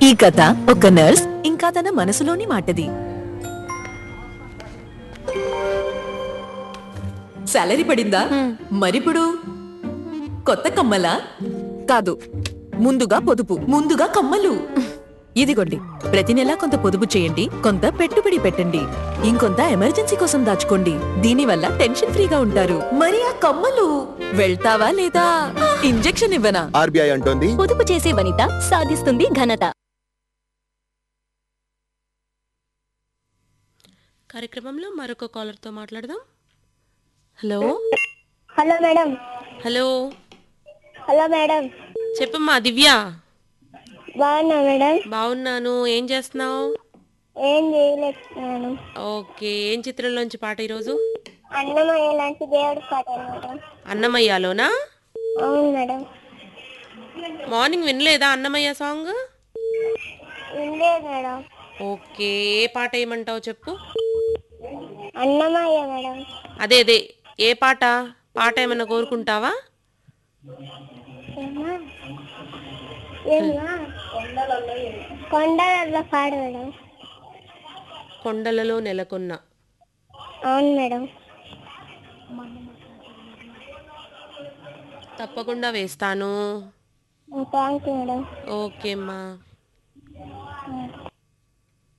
ఈ కథ ఒక నర్స్ ఇంకా తన మనసులోని మాటది సాలరీ పడిందా మరిప్పుడు కొత్త కమ్మలా కాదు ముందుగా పొదుపు ముందుగా కమ్మలు ఇదిగోండి ప్రతి నెలా కొంత పొదుపు చేయండి కొంత పెట్టుబడి పెట్టండి ఇంకొంత ఎమర్జెన్సీ కోసం దాచుకోండి దీనివల్ల టెన్షన్ ఫ్రీగా ఉంటారు మరి ఆ కమ్మలు వెళ్తావా లేదా ఇంజెక్షన్ ఇవ్వనా ఆర్బీఐ అంటోంది పొదుపు చేసే వనిత సాధిస్తుంది ఘనత కార్యక్రమంలో మరొక కాలర్తో మాట్లాడదాం hello hello madam hello hello madam చెప్పమ్మా దివ్య బాగున్నా మేడం బాగున్నాను ఏం చేస్తున్నావు ఏం చేయలేకపోయాను ఓకే ఏం చిత్రంలోంచి పాట ఈరోజు అన్నమయ్య లాంటి దేవుడు పాట మేడం అన్నమయ్యలోనా అవును మేడం మార్నింగ్ వినలేదా అన్నమయ్య సాంగ్ వినలేదు మేడం ఓకే ఏ పాట ఏమంటావు చెప్పు అన్నమయ్య మేడం అదే అదే ఏ పాట పాట ఏమైనా కోరుకుంటావా ఏమా ఏమా కొండలలో పాడు మేడం కొండలలో నెలకొన్న అవును మేడం తప్పకుండా వేస్తాను థ్యాంక్ యూ మేడం ఓకే అమ్మా